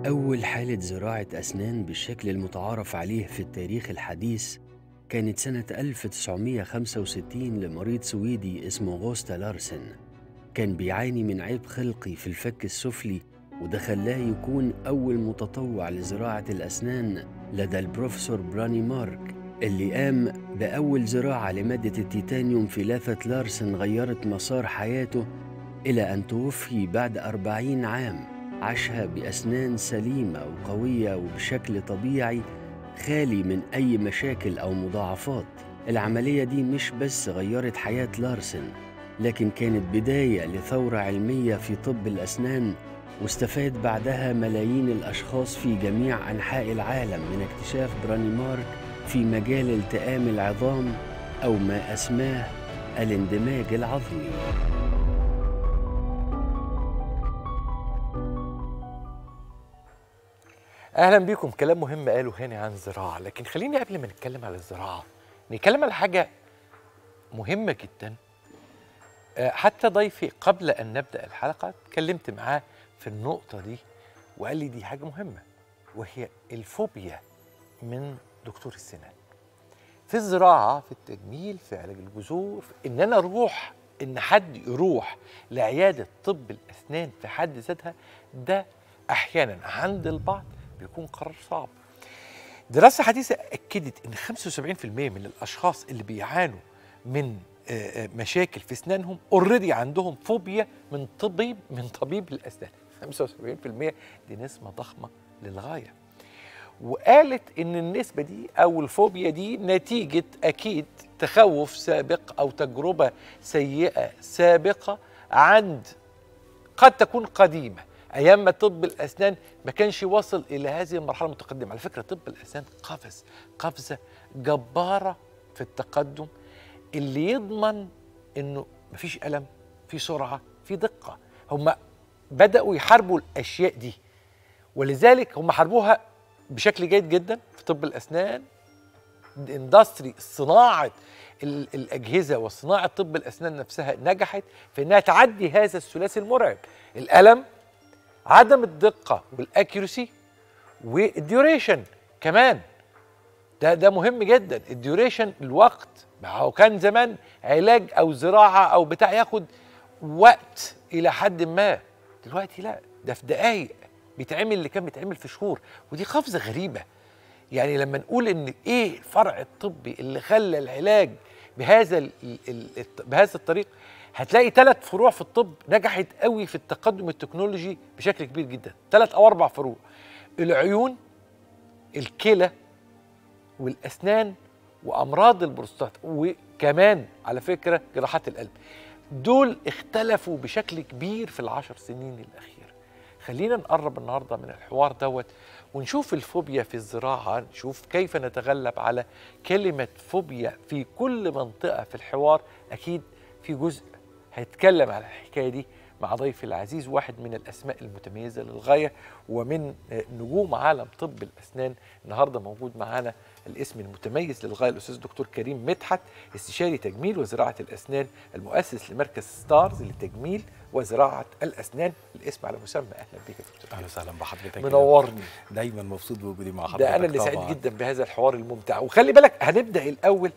أول حالة زراعة أسنان بالشكل المتعارف عليه في التاريخ الحديث كانت سنة 1965 لمريض سويدي اسمه غوستا لارسن كان بيعاني من عيب خلقي في الفك السفلي وده خلاه يكون أول متطوع لزراعة الأسنان لدى البروفيسور براني مارك اللي قام بأول زراعة لمادة التيتانيوم في لافة لارسن غيرت مسار حياته إلى أن توفي بعد أربعين عام عاشها بأسنان سليمة وقوية وبشكل طبيعي خالي من أي مشاكل أو مضاعفات العملية دي مش بس غيرت حياة لارسن لكن كانت بداية لثورة علمية في طب الأسنان واستفاد بعدها ملايين الأشخاص في جميع أنحاء العالم من اكتشاف براني مارك في مجال التئام العظام أو ما أسماه الاندماج العظمي اهلا بيكم كلام مهم قاله هاني عن الزراعه لكن خليني قبل ما نتكلم على الزراعه نتكلم على حاجه مهمه جدا آه، حتى ضيفي قبل ان نبدا الحلقه اتكلمت معاه في النقطه دي وقال لي دي حاجه مهمه وهي الفوبيا من دكتور السنان في الزراعه في التجميل في علاج الجذور في ان انا اروح ان حد يروح لعياده طب الاسنان في حد ذاتها ده احيانا عند البعض بيكون قرار صعب دراسه حديثه اكدت ان 75% من الاشخاص اللي بيعانوا من آه، آه، مشاكل في اسنانهم اوريدي عندهم فوبيا من طبيب من طبيب الاسنان 75% دي نسبه ضخمه للغايه وقالت ان النسبه دي او الفوبيا دي نتيجه اكيد تخوف سابق او تجربه سيئه سابقه عند قد تكون قديمه ايام ما طب الاسنان ما كانش واصل الى هذه المرحله المتقدمه على فكره طب الاسنان قفز قفزه جباره في التقدم اللي يضمن انه مفيش الم في سرعه في دقه هم بداوا يحاربوا الاشياء دي ولذلك هم حاربوها بشكل جيد جدا في طب الاسنان الاندستري صناعه ال- الاجهزه وصناعه طب الاسنان نفسها نجحت في انها تعدي هذا الثلاثي المرعب الالم عدم الدقه والاكيورسي والديوريشن كمان ده ده مهم جدا الديوريشن الوقت ما هو كان زمان علاج او زراعه او بتاع ياخد وقت الى حد ما دلوقتي لا ده في دقايق بيتعمل اللي كان بيتعمل في شهور ودي قفزه غريبه يعني لما نقول ان ايه الفرع الطبي اللي خلى العلاج بهذا ال ال ال بهذا الطريق هتلاقي ثلاث فروع في الطب نجحت قوي في التقدم التكنولوجي بشكل كبير جدا ثلاث او اربع فروع العيون الكلى والاسنان وامراض البروستات وكمان على فكره جراحات القلب دول اختلفوا بشكل كبير في العشر سنين الاخيره خلينا نقرب النهارده من الحوار دوت ونشوف الفوبيا في الزراعه نشوف كيف نتغلب على كلمه فوبيا في كل منطقه في الحوار اكيد في جزء هيتكلم على الحكايه دي مع ضيفي العزيز واحد من الاسماء المتميزه للغايه ومن آه، نجوم عالم طب الاسنان النهارده موجود معانا الاسم المتميز للغايه الاستاذ الدكتور كريم مدحت استشاري تجميل وزراعه الاسنان المؤسس لمركز ستارز لتجميل وزراعه الاسنان الاسم على مسمى اهلا بك يا دكتور اهلا وسهلا بحضرتك منورني دايما مبسوط بوجودي مع حضرتك ده انا اللي سعيد طبعاً. جدا بهذا الحوار الممتع وخلي بالك هنبدا الاول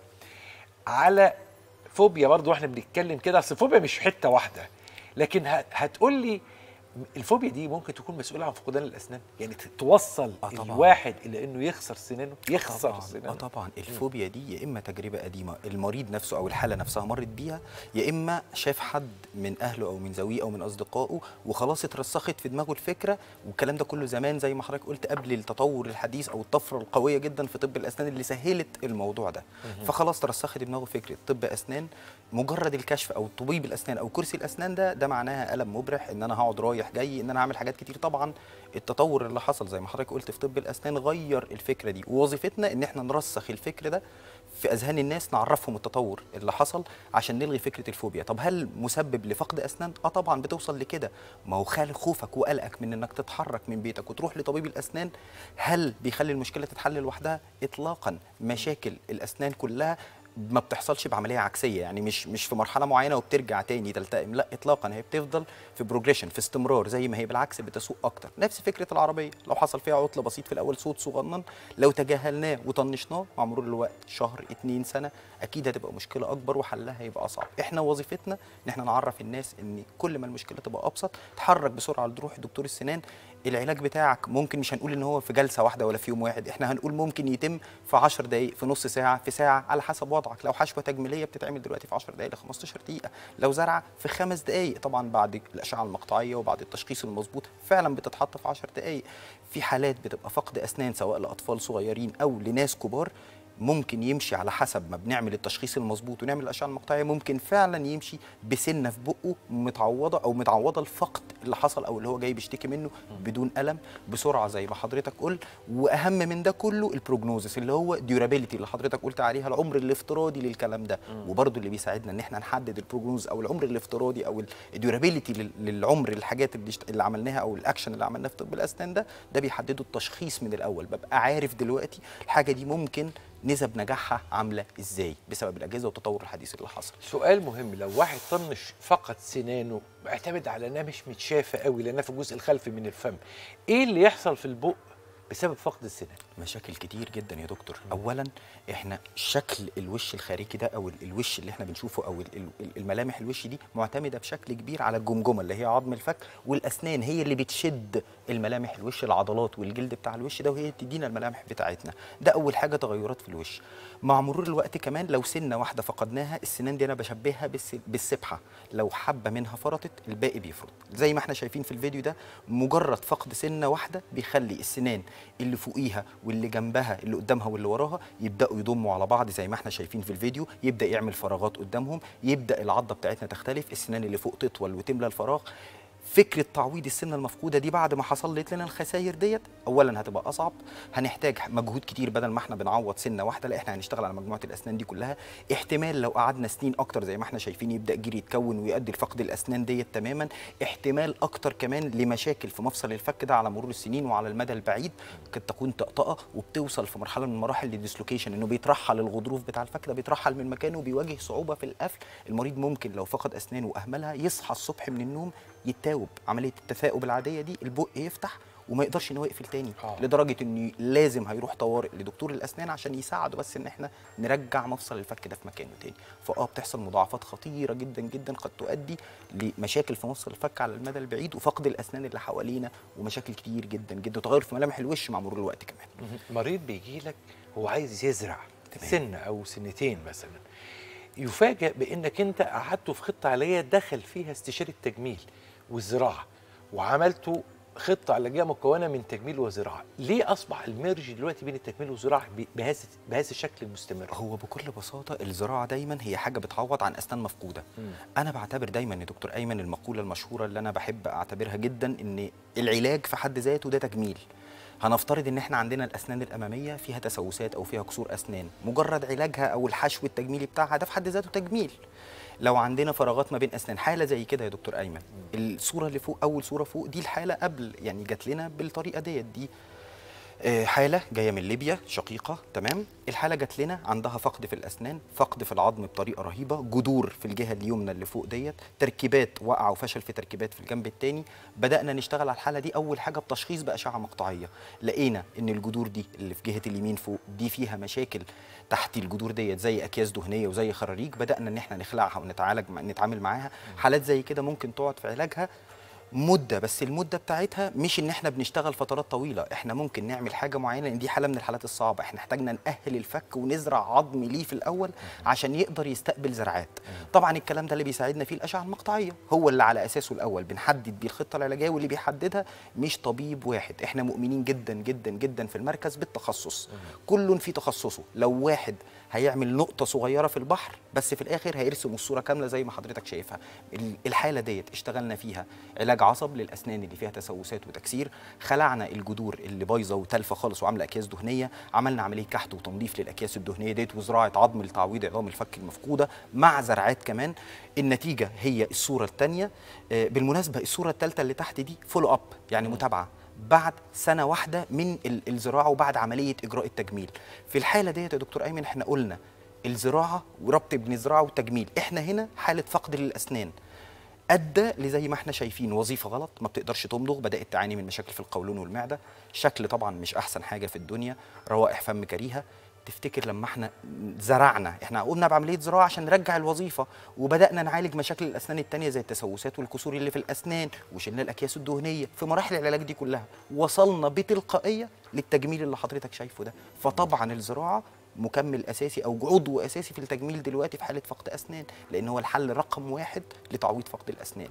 على فوبيا برضو واحنا بنتكلم كده اصل الفوبيا مش حته واحده لكن ه- هتقول لي الفوبيا دي ممكن تكون مسؤوله عن فقدان الاسنان يعني ت- توصل آه طبعاً. الواحد الى انه يخسر سنانه يخسر طبعا اه سنانه طبعا الفوبيا دي يا اما تجربه قديمه المريض نفسه او الحاله نفسها مرت بيها يا اما شاف حد من اهله او من ذويه او من اصدقائه وخلاص اترسخت في دماغه الفكره والكلام ده كله زمان زي ما حضرتك قلت قبل التطور الحديث او الطفره القويه جدا في طب الاسنان اللي سهلت الموضوع ده فخلاص ترسخت في دماغه فكره طب اسنان مجرد الكشف او طبيب الاسنان او كرسي الاسنان ده ده معناها الم مبرح ان انا هقعد رايح جاي ان انا اعمل حاجات كتير طبعا التطور اللي حصل زي ما حضرتك قلت في طب الاسنان غير الفكره دي ووظيفتنا ان احنا نرسخ الفكر ده في اذهان الناس نعرفهم التطور اللي حصل عشان نلغي فكره الفوبيا طب هل مسبب لفقد اسنان اه طبعا بتوصل لكده ما هو خالق خوفك وقلقك من انك تتحرك من بيتك وتروح لطبيب الاسنان هل بيخلي المشكله تتحل لوحدها اطلاقا مشاكل الاسنان كلها ما بتحصلش بعمليه عكسيه يعني مش مش في مرحله معينه وبترجع تاني تلتئم لا اطلاقا هي بتفضل في بروجريشن في استمرار زي ما هي بالعكس بتسوق اكتر نفس فكره العربيه لو حصل فيها عطل بسيط في الاول صوت صغنن لو تجاهلناه وطنشناه مع مرور الوقت شهر اتنين سنه اكيد هتبقى مشكله اكبر وحلها هيبقى اصعب احنا وظيفتنا ان احنا نعرف الناس ان كل ما المشكله تبقى ابسط تحرك بسرعه لتروح دكتور السنان العلاج بتاعك ممكن مش هنقول ان هو في جلسه واحده ولا في يوم واحد احنا هنقول ممكن يتم في 10 دقائق في نص ساعه في ساعه على حسب وضعك لو حشوه تجميليه بتتعمل دلوقتي في 10 دقائق ل 15 دقيقه لو زرعه في خمس دقائق طبعا بعد الاشعه المقطعيه وبعد التشخيص المظبوط فعلا بتتحط في 10 دقائق في حالات بتبقى فقد اسنان سواء لاطفال صغيرين او لناس كبار ممكن يمشي على حسب ما بنعمل التشخيص المظبوط ونعمل الاشعه المقطعيه ممكن فعلا يمشي بسنه في بقه متعوضه او متعوضه الفقد اللي حصل او اللي هو جاي بيشتكي منه بدون الم بسرعه زي ما حضرتك قلت واهم من ده كله البروجنوزس اللي هو ديورابيلتي اللي حضرتك قلت عليها العمر الافتراضي للكلام ده وبرده اللي بيساعدنا ان احنا نحدد البروجنوز او العمر الافتراضي او الديورابيلتي للعمر الحاجات اللي, اللي عملناها او الاكشن اللي عملناه في طب الاسنان ده ده بيحدده التشخيص من الاول ببقى عارف دلوقتي الحاجه دي ممكن نسب نجاحها عامله ازاي بسبب الاجهزه والتطور الحديث اللي حصل سؤال مهم لو واحد طنش فقد سنانه اعتمد على انها مش متشافه قوي لانها في الجزء الخلفي من الفم ايه اللي يحصل في البق بسبب فقد السنان مشاكل كتير جدا يا دكتور اولا احنا شكل الوش الخارجي ده او الوش اللي احنا بنشوفه او الملامح الوش دي معتمده بشكل كبير على الجمجمه اللي هي عظم الفك والاسنان هي اللي بتشد الملامح الوش العضلات والجلد بتاع الوش ده وهي بتدينا الملامح بتاعتنا ده اول حاجه تغيرات في الوش مع مرور الوقت كمان لو سنه واحده فقدناها السنان دي انا بشبهها بالسبحه لو حبه منها فرطت الباقي بيفرط زي ما احنا شايفين في الفيديو ده مجرد فقد سنه واحده بيخلي السنان اللي فوقيها واللي جنبها اللي قدامها واللي وراها يبداوا يضموا على بعض زي ما احنا شايفين في الفيديو يبدا يعمل فراغات قدامهم يبدا العضه بتاعتنا تختلف السنان اللي فوق تطول وتملى الفراغ فكره تعويض السنه المفقوده دي بعد ما حصلت لنا الخسائر ديت اولا هتبقى اصعب هنحتاج مجهود كتير بدل ما احنا بنعوض سنه واحده لا احنا هنشتغل على مجموعه الاسنان دي كلها احتمال لو قعدنا سنين اكتر زي ما احنا شايفين يبدا جير يتكون ويؤدي لفقد الاسنان ديت تماما احتمال اكتر كمان لمشاكل في مفصل الفك ده على مرور السنين وعلى المدى البعيد قد تكون طقطقه وبتوصل في مرحله من مراحل الديسلوكيشن انه بيترحل الغضروف بتاع الفك ده بيترحل من مكانه وبيواجه صعوبه في القفل المريض ممكن لو فقد اسنانه واهملها يصحى الصبح من النوم يتاوب عمليه التثاؤب العاديه دي البق يفتح وما يقدرش ان هو يقفل تاني آه. لدرجه انه لازم هيروح طوارئ لدكتور الاسنان عشان يساعده بس ان احنا نرجع مفصل الفك ده في مكانه تاني فاه بتحصل مضاعفات خطيره جدا جدا قد تؤدي لمشاكل في مفصل الفك على المدى البعيد وفقد الاسنان اللي حوالينا ومشاكل كتير جدا جدا وتغير في ملامح الوش مع مرور الوقت كمان مريض بيجي لك هو عايز يزرع سنه او سنتين مثلا يفاجئ بانك انت قعدته في خطه علاجيه دخل فيها استشاره التجميل والزراعه وعملته خطه علاجيه مكونه من تجميل وزراعه ليه اصبح الميرج دلوقتي بين التجميل والزراعه ب- بهذا بهذا الشكل المستمر هو بكل بساطه الزراعه دايما هي حاجه بتعوض عن اسنان مفقوده مم. انا بعتبر دايما يا دكتور ايمن المقوله المشهوره اللي انا بحب اعتبرها جدا ان العلاج في حد ذاته ده تجميل هنفترض ان احنا عندنا الاسنان الاماميه فيها تسوسات او فيها كسور اسنان مجرد علاجها او الحشو التجميلي بتاعها ده في حد ذاته تجميل لو عندنا فراغات ما بين اسنان حاله زي كده يا دكتور ايمن الصوره اللي فوق اول صوره فوق دي الحاله قبل يعني جات لنا بالطريقه ديت دي آه، حاله جايه من ليبيا شقيقه تمام الحاله جات لنا عندها فقد في الاسنان فقد في العظم بطريقه رهيبه جذور في الجهه اليمنى اللي فوق ديت تركيبات وقع وفشل في تركيبات في الجنب الثاني بدانا نشتغل على الحاله دي اول حاجه بتشخيص باشعه مقطعيه لقينا ان الجذور دي اللي في جهه اليمين فوق دي فيها مشاكل تحت الجذور ديت زي اكياس دهنيه وزي خراريج بدانا ان احنا نخلعها ونتعالج مع نتعامل معاها حالات زي كده ممكن تقعد في علاجها مده بس المده بتاعتها مش ان احنا بنشتغل فترات طويله احنا ممكن نعمل حاجه معينه لان دي حاله من الحالات الصعبه احنا احتاجنا ناهل الفك ونزرع عظم ليه في الاول عشان يقدر يستقبل زرعات طبعا الكلام ده اللي بيساعدنا فيه الاشعه المقطعيه هو اللي على اساسه الاول بنحدد بيه الخطه العلاجيه واللي بيحددها مش طبيب واحد احنا مؤمنين جدا جدا جدا في المركز بالتخصص كل في تخصصه لو واحد هيعمل نقطة صغيرة في البحر بس في الآخر هيرسم الصورة كاملة زي ما حضرتك شايفها ال- الحالة ديت اشتغلنا فيها علاج عصب للأسنان اللي فيها تسوسات وتكسير خلعنا الجذور اللي بايظة وتالفة خالص وعاملة أكياس دهنية عملنا عملية كحت وتنظيف للأكياس الدهنية ديت وزراعة عظم لتعويض عظام الفك المفقودة مع زرعات كمان النتيجة هي الصورة الثانية بالمناسبة الصورة الثالثة اللي تحت دي فولو أب يعني متابعة بعد سنه واحده من ال- الزراعه وبعد عمليه اجراء التجميل في الحاله ديت يا دكتور ايمن احنا قلنا الزراعه وربط بين الزراعه والتجميل احنا هنا حاله فقد للاسنان ادى لزي ما احنا شايفين وظيفه غلط ما بتقدرش تمضغ بدات تعاني من مشاكل في القولون والمعده شكل طبعا مش احسن حاجه في الدنيا روائح فم كريهه تفتكر لما احنا زرعنا احنا قمنا بعمليه زراعه عشان نرجع الوظيفه وبدانا نعالج مشاكل الاسنان التانية زي التسوسات والكسور اللي في الاسنان وشلنا الاكياس الدهنيه في مراحل العلاج دي كلها وصلنا بتلقائيه للتجميل اللي حضرتك شايفه ده فطبعا الزراعه مكمل اساسي او عضو اساسي في التجميل دلوقتي في حاله فقد اسنان لان هو الحل رقم واحد لتعويض فقد الاسنان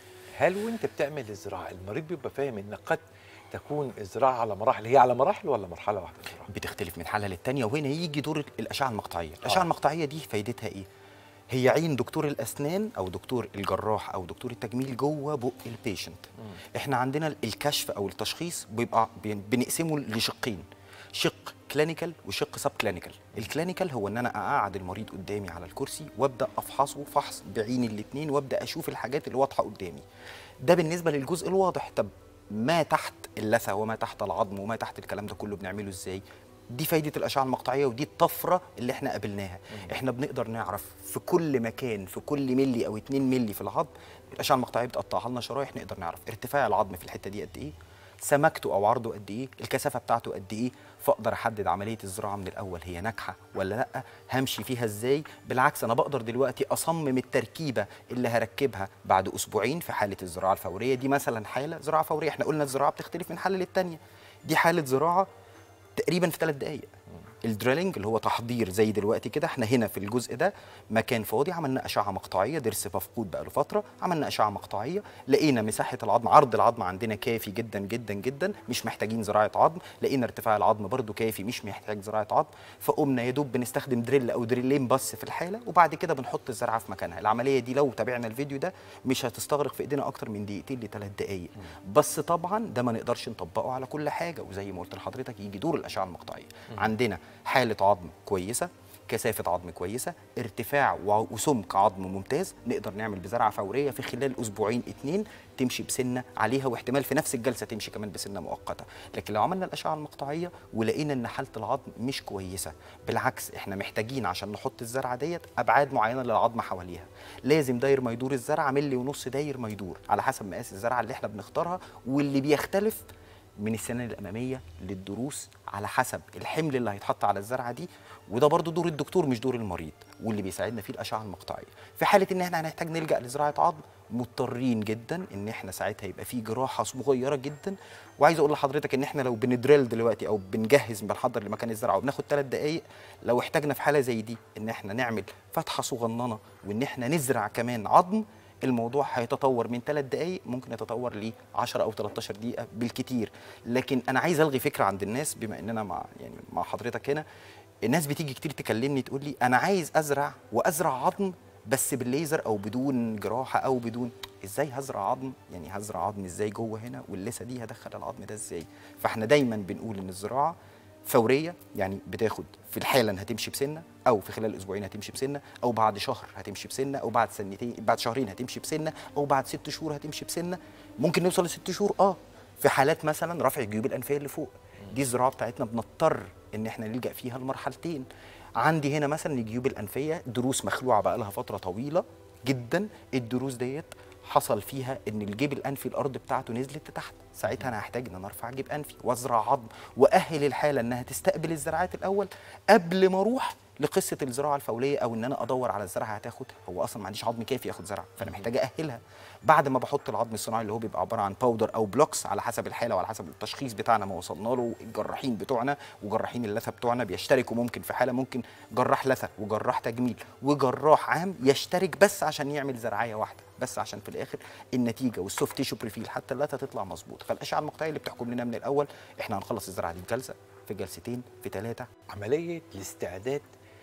هل وانت بتعمل الزراعه المريض بيبقى فاهم ان قد تكون الزراعه على مراحل هي على مراحل ولا مرحله واحده الزراعه بتختلف من حاله للتانيه وهنا يجي دور الاشعه المقطعيه الاشعه المقطعيه دي فايدتها ايه هي عين دكتور الاسنان او دكتور الجراح او دكتور التجميل جوه بق البيشنت احنا عندنا الكشف او التشخيص بيبقى بن- بنقسمه لشقين شق كلينيكال وشق سب كلينيكال الكلينيكال هو ان انا اقعد المريض قدامي على الكرسي وابدا افحصه فحص بعين الاثنين وابدا اشوف الحاجات اللي واضحه قدامي ده بالنسبه للجزء الواضح طب ما تحت اللثه وما تحت العظم وما تحت الكلام ده كله بنعمله ازاي دي فايده الاشعه المقطعيه ودي الطفره اللي احنا قابلناها احنا بنقدر نعرف في كل مكان في كل ملي او 2 ملي في العظم الاشعه المقطعيه بتقطعها لنا شرايح نقدر نعرف ارتفاع العظم في الحته دي قد ايه سمكته او عرضه قد ايه الكثافه بتاعته قد ايه فاقدر احدد عمليه الزراعه من الاول هي ناجحه ولا لا همشي فيها ازاي بالعكس انا بقدر دلوقتي اصمم التركيبه اللي هركبها بعد اسبوعين في حاله الزراعه الفوريه دي مثلا حاله زراعه فوريه احنا قلنا الزراعه بتختلف من حاله للتانيه دي حاله زراعه تقريبا في ثلاث دقائق الدريلنج اللي هو تحضير زي دلوقتي كده احنا هنا في الجزء ده مكان فاضي عملنا اشعه مقطعيه ضرس مفقود بقى له فتره عملنا اشعه مقطعيه لقينا مساحه العظم عرض العظم عندنا كافي جدا جدا جدا مش محتاجين زراعه عظم لقينا ارتفاع العظم برده كافي مش محتاج زراعه عظم فقمنا يا دوب بنستخدم دريل او دريلين بس في الحاله وبعد كده بنحط الزرعه في مكانها العمليه دي لو تابعنا الفيديو ده مش هتستغرق في ايدينا اكتر من دقيقتين لثلاث دقائق بس طبعا ده ما نقدرش نطبقه على كل حاجه وزي ما قلت لحضرتك يجي دور الاشعه المقطعيه عندنا حاله عظم كويسه كثافه عظم كويسه ارتفاع و- وسمك عظم ممتاز نقدر نعمل بزرعه فوريه في خلال اسبوعين اتنين تمشي بسنه عليها واحتمال في نفس الجلسه تمشي كمان بسنه مؤقته لكن لو عملنا الاشعه المقطعيه ولقينا ان حاله العظم مش كويسه بالعكس احنا محتاجين عشان نحط الزرعه ديت ابعاد معينه للعظم حواليها لازم داير ما يدور الزرعه ملي ونص داير ما يدور على حسب مقاس الزرعه اللي احنا بنختارها واللي بيختلف من السنان الاماميه للضروس على حسب الحمل اللي هيتحط على الزرعه دي وده برضو دور الدكتور مش دور المريض واللي بيساعدنا فيه الاشعه المقطعيه في حاله ان احنا هنحتاج نلجا لزراعه عظم مضطرين جدا ان احنا ساعتها يبقى في جراحه صغيره جدا وعايز اقول لحضرتك ان احنا لو بندريل دلوقتي او بنجهز بنحضر لمكان الزرعه وبناخد ثلاث دقائق لو احتاجنا في حاله زي دي ان احنا نعمل فتحه صغننه وان احنا نزرع كمان عظم الموضوع هيتطور من ثلاث دقائق ممكن يتطور ل 10 او 13 دقيقه بالكتير لكن انا عايز الغي فكره عند الناس بما اننا مع يعني مع حضرتك هنا الناس بتيجي كتير تكلمني تقول لي انا عايز ازرع وازرع عظم بس بالليزر او بدون جراحه او بدون ازاي هزرع عظم يعني هزرع عظم ازاي جوه هنا واللثه دي هدخل العظم ده ازاي فاحنا دايما بنقول ان الزراعه فوريه يعني بتاخد في الحاله هتمشي بسنه او في خلال اسبوعين هتمشي بسنه او بعد شهر هتمشي بسنه او بعد سنتين بعد شهرين هتمشي بسنه او بعد ست شهور هتمشي بسنه ممكن نوصل لست شهور اه في حالات مثلا رفع الجيوب الانفيه اللي فوق دي الزراعه بتاعتنا بنضطر ان احنا نلجا فيها لمرحلتين عندي هنا مثلا الجيوب الانفيه دروس مخلوعه بقى لها فتره طويله جدا الدروس ديت حصل فيها ان الجيب الانفي الارض بتاعته نزلت لتحت ساعتها انا هحتاج ان انا ارفع جيب انفي وازرع عظم واهل الحاله انها تستقبل الزراعات الاول قبل ما اروح لقصه الزراعه الفوليه او ان انا ادور على الزرعه هتاخد هو اصلا ما عنديش عظم كافي ياخد زرعه فانا محتاج ااهلها بعد ما بحط العظم الصناعي اللي هو بيبقى عباره عن باودر او بلوكس على حسب الحاله وعلى حسب التشخيص بتاعنا ما وصلنا له الجراحين بتوعنا وجراحين اللثه بتوعنا بيشتركوا ممكن في حاله ممكن جراح لثه وجراح تجميل وجراح عام يشترك بس عشان يعمل زرعيه واحده بس عشان في الاخر النتيجه والسوفت تيشو بريفيل حتى اللثه تطلع مظبوط فالاشعه المقطعيه اللي بتحكم لنا من الاول احنا هنخلص الزرعه دي في جلسه في جلستين في ثلاثه عمليه الاستعداد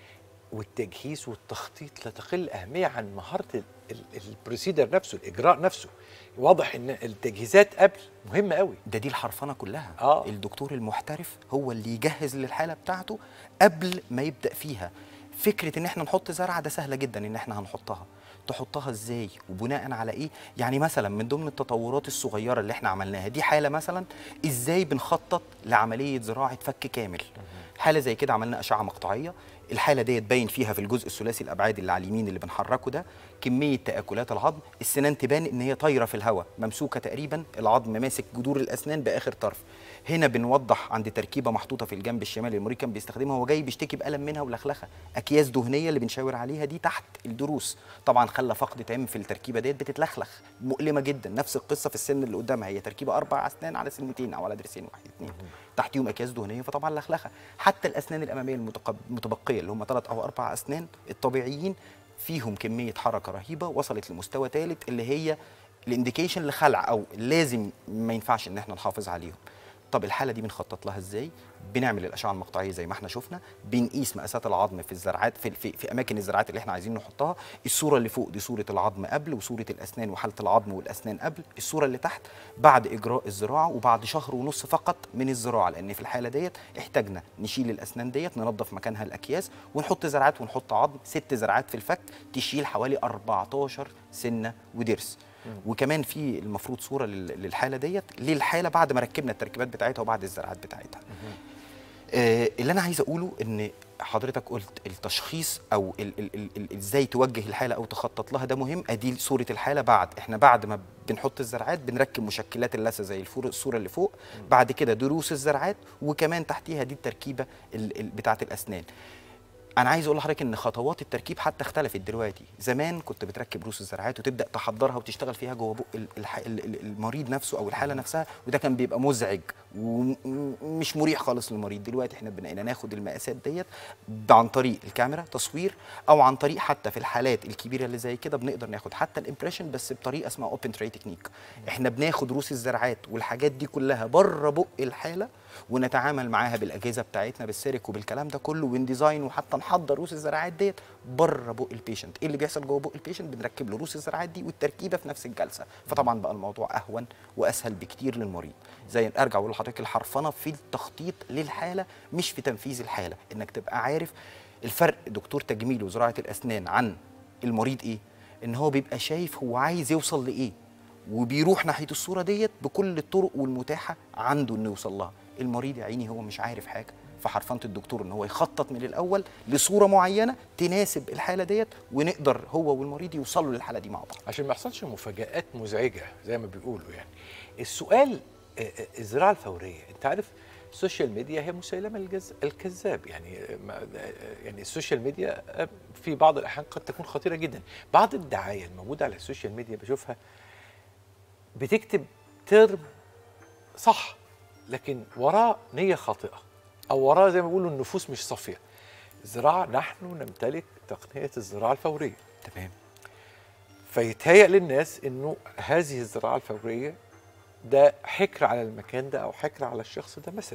والتجهيز والتخطيط لا تقل اهميه عن مهاره ال- ال- البروسيدر نفسه الاجراء نفسه واضح ان التجهيزات قبل مهمه قوي ده دي الحرفنه كلها آه. الدكتور المحترف هو اللي يجهز للحاله بتاعته قبل ما يبدا فيها فكره ان احنا نحط زرعه ده سهله جدا ان احنا هنحطها تحطها ازاي وبناء على ايه يعني مثلا من ضمن التطورات الصغيره اللي احنا عملناها دي حاله مثلا ازاي بنخطط لعمليه زراعه فك كامل حاله زي كده عملنا اشعه مقطعيه الحاله ديت باين فيها في الجزء الثلاثي الابعاد اللي على اليمين اللي بنحركه ده كميه تاكلات العظم السنان تبان ان هي طايره في الهواء ممسوكه تقريبا العظم ماسك جذور الاسنان باخر طرف هنا بنوضح عند تركيبه محطوطه في الجنب الشمالي المريض كان بيستخدمها هو جاي بيشتكي بالم منها ولخلخه اكياس دهنيه اللي بنشاور عليها دي تحت الضروس طبعا خلى فقد تام في التركيبه ديت بتتلخلخ مؤلمه جدا نفس القصه في السن اللي قدامها هي تركيبه اربع اسنان على سنتين او على ضرسين واحد اثنين تحتيهم اكياس دهنيه فطبعا لخلخه حتى الاسنان الاماميه المتقب- المتبقيه اللي هم ثلاث او اربع اسنان الطبيعيين فيهم كميه حركه رهيبه وصلت لمستوى ثالث اللي هي الانديكيشن لخلع او لازم ما ينفعش ان احنا نحافظ عليهم طب الحاله دي بنخطط لها ازاي بنعمل الاشعه المقطعيه زي ما احنا شفنا بنقيس مقاسات العظم في الزرعات في, في, في اماكن الزراعات اللي احنا عايزين نحطها الصوره اللي فوق دي صوره العظم قبل وصوره الاسنان وحاله العظم والاسنان قبل الصوره اللي تحت بعد اجراء الزراعه وبعد شهر ونص فقط من الزراعه لان في الحاله ديت احتاجنا نشيل الاسنان ديت ننظف مكانها الاكياس ونحط زرعات ونحط عظم ست زرعات في الفك تشيل حوالي 14 سنه وضرس وكمان في المفروض صوره لل- للحاله ديت للحاله بعد ما ركبنا التركيبات بتاعتها وبعد الزرعات بتاعتها آه، اللي انا عايز اقوله ان حضرتك قلت التشخيص او ال ال ال ال ازاي توجه الحاله او تخطط لها ده مهم ادي صوره الحاله بعد احنا بعد ما بنحط الزرعات بنركب مشكلات اللثه زي الفور الصوره اللي فوق بعد كده دروس الزرعات وكمان تحتيها دي التركيبه ال ال بتاعه الاسنان انا عايز اقول لحضرتك ان خطوات التركيب حتى اختلفت دلوقتي زمان كنت بتركب روس الزراعات وتبدا تحضرها وتشتغل فيها جوه بق ال- الح- ال- ال- المريض نفسه او الحاله نفسها وده كان بيبقى مزعج ومش مريح خالص للمريض دلوقتي احنا بقينا ناخد المقاسات ديت عن طريق الكاميرا تصوير او عن طريق حتى في الحالات الكبيره اللي زي كده بنقدر ناخد حتى الامبريشن بس بطريقه اسمها اوبن تري تكنيك احنا بناخد روس الزرعات والحاجات دي كلها بره بق الحاله ونتعامل معاها بالاجهزه بتاعتنا بالسيرك وبالكلام ده كله ونديزاين وحتى نحضر روس الزراعات ديت بره بق البيشنت ايه اللي بيحصل جوه بق البيشنت بنركب له روس الزراعات دي والتركيبه في نفس الجلسه فطبعا بقى الموضوع اهون واسهل بكتير للمريض زي ارجع اقول لحضرتك الحرفنه في التخطيط للحاله مش في تنفيذ الحاله انك تبقى عارف الفرق دكتور تجميل وزراعه الاسنان عن المريض ايه ان هو بيبقى شايف هو عايز يوصل لايه وبيروح ناحيه الصوره ديت بكل الطرق والمتاحه عنده انه يوصل لها المريض يا عيني هو مش عارف حاجه فحرفنه الدكتور ان هو يخطط من الاول لصوره معينه تناسب الحاله ديت ونقدر هو والمريض يوصلوا للحاله دي مع بعض عشان ما يحصلش مفاجآت مزعجة زي ما بيقولوا يعني السؤال آه، آه، الزراعة الفورية انت عارف السوشيال ميديا هي مسيلمة الجز... الكذاب يعني آه، ما- آه، يعني السوشيال ميديا آه، في بعض الأحيان قد تكون خطيرة جدا بعض الدعاية الموجودة على السوشيال ميديا بشوفها بتكتب ترم صح لكن وراه نية خاطئة أو وراه زي ما بيقولوا النفوس مش صافية الزراعة نحن نمتلك تقنية الزراعة الفورية تمام فيتهيأ للناس انه هذه الزراعه الفوريه ده حكر على المكان ده او حكر على الشخص ده مثلا.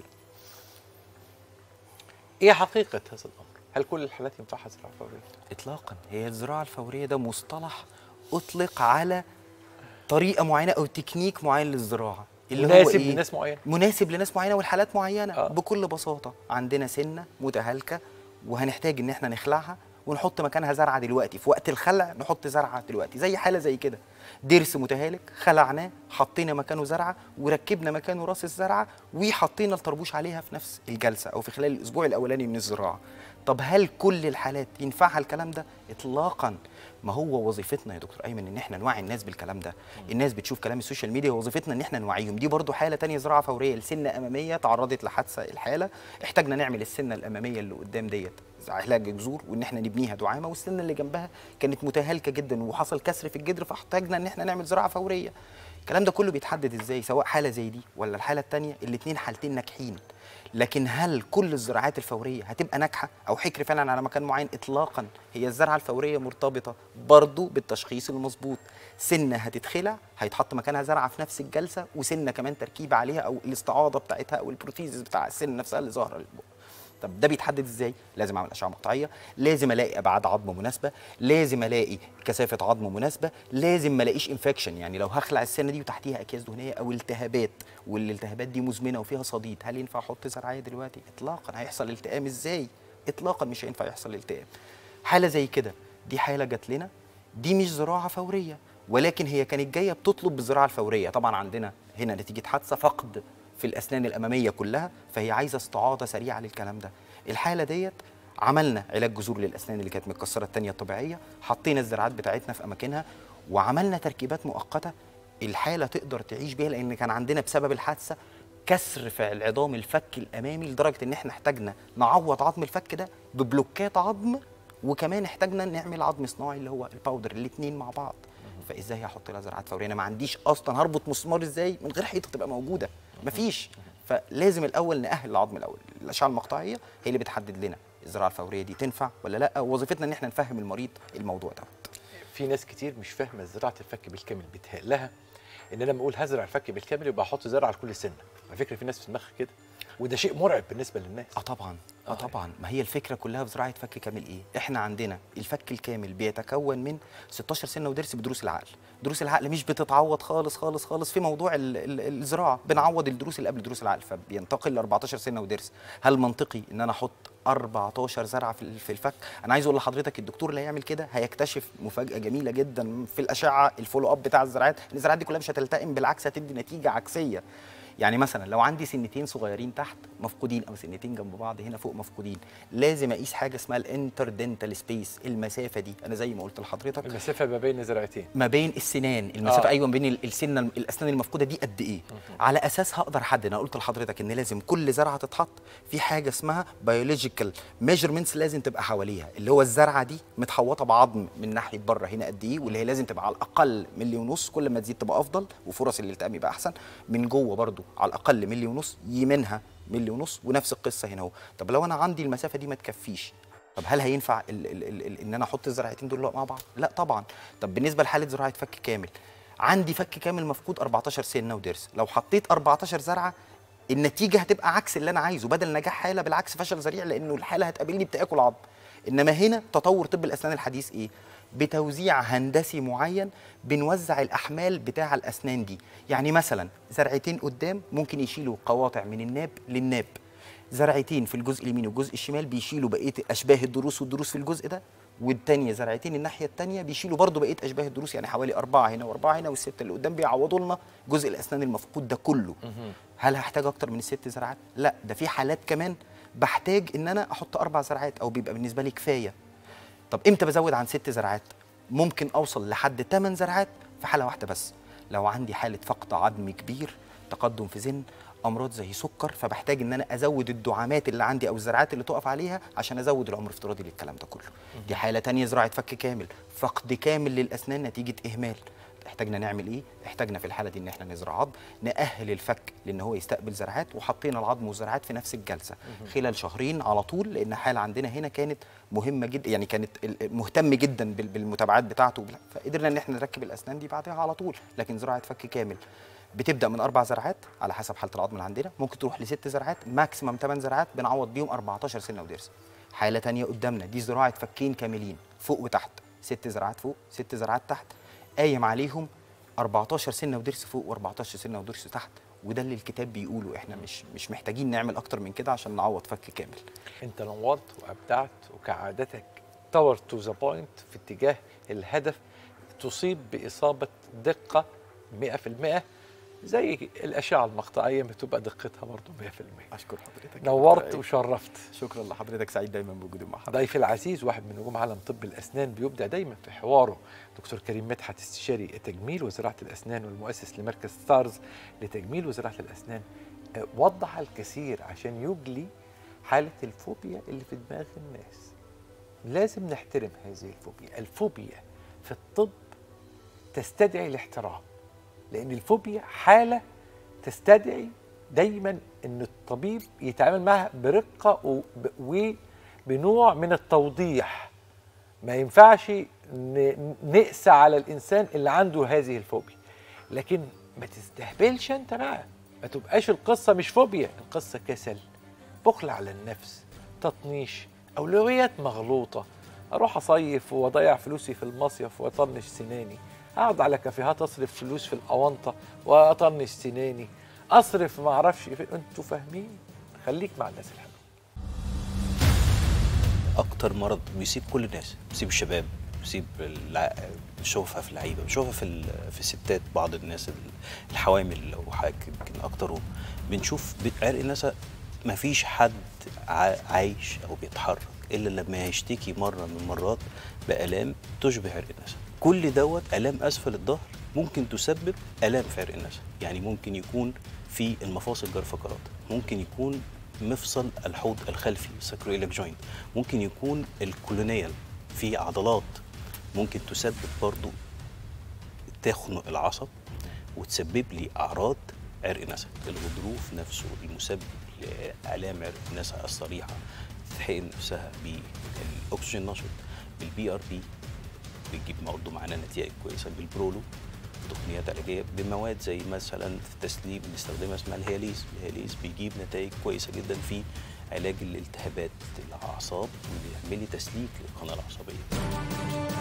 ايه حقيقه هذا الامر؟ هل كل الحالات ينفعها زراعه فوريه؟ اطلاقا هي الزراعه الفوريه ده مصطلح اطلق على طريقه معينه او تكنيك معين للزراعه اللي هو مناسب إيه؟ لناس معينه. مناسب لناس معينه والحالات معينه آه. آه. بكل بساطه عندنا سنه متهالكه وهنحتاج ان احنا نخلعها ونحط مكانها زرعه دلوقتي في وقت الخلع نحط زرعه دلوقتي زي حاله زي كده ضرس متهالك خلعناه حطينا مكانه زرعه وركبنا مكانه راس الزرعه وحطينا الطربوش عليها في نفس الجلسه او في خلال الاسبوع الاولاني من الزراعه طب هل كل الحالات ينفعها الكلام ده اطلاقا ما هو وظيفتنا يا دكتور ايمن ان احنا نوعي الناس بالكلام ده الناس بتشوف كلام السوشيال ميديا وظيفتنا ان احنا نوعيهم دي برضو حاله تانية زراعه فوريه لسنه اماميه تعرضت لحادثه الحاله احتاجنا نعمل السنه الاماميه اللي قدام ديت علاج جذور وان احنا نبنيها دعامه والسنه اللي جنبها كانت متهالكه جدا وحصل كسر في الجدر فاحتاجنا ان احنا نعمل زراعه فوريه الكلام ده كله بيتحدد ازاي سواء حاله زي دي ولا الحاله الثانيه الاثنين حالتين ناجحين لكن هل كل الزراعات الفوريه هتبقى ناجحه او حكر فعلا على مكان معين اطلاقا هي الزرعه الفوريه مرتبطه برضو بالتشخيص المظبوط سنه هتتخلع هيتحط مكانها زرعه في نفس الجلسه وسنه كمان تركيب عليها او الاستعاضه بتاعتها او البروتيزز بتاع السن نفسها اللي ظاهره للبق طب ده بيتحدد ازاي؟ لازم اعمل اشعه مقطعيه، لازم الاقي ابعاد عظم مناسبه، لازم الاقي كثافه عظم مناسبه، لازم ما الاقيش انفكشن يعني لو هخلع السنه دي وتحتيها اكياس دهنيه او التهابات والالتهابات دي مزمنه وفيها صديد، هل ينفع احط زرعيه دلوقتي؟ اطلاقا هيحصل التئام ازاي؟ اطلاقا مش هينفع يحصل التئام. حاله زي كده دي حاله جات لنا دي مش زراعه فوريه ولكن هي كانت جايه بتطلب بالزراعه الفوريه، طبعا عندنا هنا نتيجه حادثه فقد في الاسنان الاماميه كلها فهي عايزه استعاضه سريعه للكلام ده الحاله ديت عملنا علاج جذور للاسنان اللي كانت متكسره التانية الطبيعيه حطينا الزراعات بتاعتنا في اماكنها وعملنا تركيبات مؤقته الحاله تقدر تعيش بيها لان كان عندنا بسبب الحادثه كسر في العظام الفك الامامي لدرجه ان احنا احتاجنا نعوض عظم الفك ده ببلوكات عظم وكمان احتاجنا نعمل عظم صناعي اللي هو الباودر الاثنين مع بعض فازاي هحط لها زراعات فوريه انا ما عنديش اصلا هربط مسمار ازاي من غير حيطه تبقى موجوده مفيش فلازم الاول ناهل العظم الاول الاشعه المقطعيه هي اللي بتحدد لنا الزراعه الفوريه دي تنفع ولا لا ووظيفتنا ان احنا نفهم المريض الموضوع ده في ناس كتير مش فاهمه زراعه الفك بالكامل بيتهيأ لها ان انا لما اقول هزرع الفك بالكامل يبقى احط زرع على كل سنه على فكره في ناس في دماغها كده وده شيء مرعب بالنسبه للناس اه طبعا اه آه. طبعا ما هي الفكره كلها في زراعه فك كامل ايه احنا عندنا الفك الكامل بيتكون من 16 سنه ودرس بدروس العقل دروس العقل مش بتتعوض خالص خالص خالص في موضوع ال- ال- الزراعه بنعوض الدروس اللي قبل دروس العقل فبينتقل ل 14 سنه ودرس هل منطقي ان انا احط 14 زرعه في ال- في الفك انا عايز اقول لحضرتك الدكتور اللي هيعمل كده هيكتشف مفاجاه جميله جدا في الاشعه الفولو اب بتاع الزراعات ان الزراعات دي كلها مش هتلتئم بالعكس هتدي نتيجه عكسيه يعني مثلا لو عندي سنتين صغيرين تحت مفقودين او سنتين جنب بعض هنا فوق مفقودين لازم اقيس حاجه اسمها الانتردنتال سبيس المسافه دي انا زي ما قلت لحضرتك المسافه ما بين زراعتين ما بين السنان المسافه آه. آه. ايوه ما بين ال- السنه الاسنان المفقوده دي قد ايه على اساس هقدر احدد انا قلت لحضرتك ان لازم كل زرعه تتحط في حاجه اسمها بيولوجيكال ميجرمنتس لازم تبقى حواليها اللي هو الزرعه دي متحوطه بعظم من ناحيه بره هنا قد ايه واللي هي لازم تبقى على الاقل ملي ونص كل ما تزيد تبقى افضل وفرص الالتئام يبقى احسن من جوه برضو على الاقل ملي ونص يمينها ملي ونص ونفس القصه هنا اهو طب لو انا عندي المسافه دي ما تكفيش طب هل هينفع ال ال ال ال ان انا احط الزراعتين دول مع بعض؟ لا طبعا. طب بالنسبه لحاله زراعه فك كامل عندي فك كامل مفقود 14 سنه ودرس، لو حطيت 14 زرعه النتيجه هتبقى عكس اللي انا عايزه بدل نجاح حاله بالعكس فشل ذريع لانه الحاله هتقابلني بتاكل عظم. انما هنا تطور طب الاسنان الحديث ايه؟ بتوزيع هندسي معين بنوزع الاحمال بتاع الاسنان دي، يعني مثلا زرعتين قدام ممكن يشيلوا قواطع من الناب للناب. زرعتين في الجزء اليمين والجزء الشمال بيشيلوا بقيه اشباه الضروس والضروس في الجزء ده والتانية زرعتين الناحيه التانية بيشيلوا برضو بقيه اشباه الضروس يعني حوالي اربعه هنا واربعه هنا والسته اللي قدام بيعوضوا لنا جزء الاسنان المفقود ده كله هل هحتاج اكتر من الست زرعات لا ده في حالات كمان بحتاج ان انا احط اربع زرعات او بيبقى بالنسبه لي كفايه طب امتى بزود عن ست زرعات ممكن اوصل لحد 8 زرعات في حاله واحده بس لو عندي حاله فقد عظم كبير تقدم في سن امراض زي سكر فبحتاج ان انا ازود الدعامات اللي عندي او الزرعات اللي تقف عليها عشان ازود العمر الافتراضي للكلام ده كله دي حاله تانية زراعه فك كامل فقد كامل للاسنان نتيجه اهمال احتاجنا نعمل ايه احتاجنا في الحاله دي ان احنا نزرع عظم ناهل الفك لان هو يستقبل زرعات وحطينا العظم والزرعات في نفس الجلسه خلال شهرين على طول لان حاله عندنا هنا كانت مهمه جدا يعني كانت ال- مهتم جدا بال- بالمتابعات بتاعته وبال- فقدرنا ان احنا نركب الاسنان دي بعدها على طول لكن زراعه فك كامل بتبدا من اربع زرعات على حسب حاله العظم اللي عندنا ممكن تروح لست زرعات ماكسيمم 8 زرعات بنعوض بيهم 14 سنه ودرس حاله تانية قدامنا دي زراعه فكين كاملين فوق وتحت ست زرعات فوق ست زرعات تحت قايم عليهم 14 سنه ودرس فوق و14 سنه ودرس تحت وده اللي الكتاب بيقوله احنا مش مش محتاجين نعمل اكتر من كده عشان نعوض فك كامل انت نورت وابدعت وكعادتك تور تو ذا بوينت في اتجاه الهدف تصيب باصابه دقه 100% زي الاشعه المقطعيه بتبقى دقتها برضه 100% اشكر حضرتك نورت وشرفت شكرا لحضرتك سعيد دايما بوجودي مع حضرتك ضيفي العزيز واحد من نجوم عالم طب الاسنان بيبدع دايما في حواره دكتور كريم مدحت استشاري التجميل وزراعه الاسنان والمؤسس لمركز ستارز لتجميل وزراعه الاسنان آه، وضح الكثير عشان يجلي حاله الفوبيا اللي في دماغ الناس لازم نحترم هذه الفوبيا الفوبيا في الطب تستدعي الاحترام لان الفوبيا حاله تستدعي دايما ان الطبيب يتعامل معها برقه وب- وبنوع من التوضيح ما ينفعش ن- نقسى على الانسان اللي عنده هذه الفوبيا لكن ما تستهبلش انت بقى ما تبقاش القصه مش فوبيا القصه كسل بخل على النفس تطنيش اولويات مغلوطه اروح اصيف واضيع فلوسي في المصيف واطنش سناني اقعد على كافيهات اصرف فلوس في الاونطه واطنش سناني اصرف ما اعرفش فين انتوا فاهمين خليك مع الناس الحلوه اكتر مرض بيصيب كل الناس بيصيب الشباب بيصيب الع... بنشوفها في اللعيبه بنشوفها في ال... في الستات بعض الناس ال- الحوامل او حاجه يمكن اكترهم بنشوف ب- عرق الناس ما فيش حد ع... عايش او بيتحرك الا لما يشتكي مره من المرات بالام تشبه عرق النسا كل دوت الام اسفل الظهر ممكن تسبب الام في عرق النسا يعني ممكن يكون في المفاصل جرف فقرات ممكن يكون مفصل الحوض الخلفي ساكرويلك جوينت ممكن يكون الكولونيال في عضلات ممكن تسبب برضو تخنق العصب وتسبب لي اعراض عرق نسا الغضروف نفسه المسبب لالام عرق النسا الصريحه تتحقن نفسها بالاكسجين نشط بالبي ار بي بتجيب برضه معانا نتائج كويسه بالبرولو تقنيات علاجيه بمواد زي مثلا في التسليم بنستخدمها اسمها الهياليز الهياليز بيجيب نتائج كويسه جدا في علاج الالتهابات الاعصاب وبيعمل لي تسليك للقناه العصبيه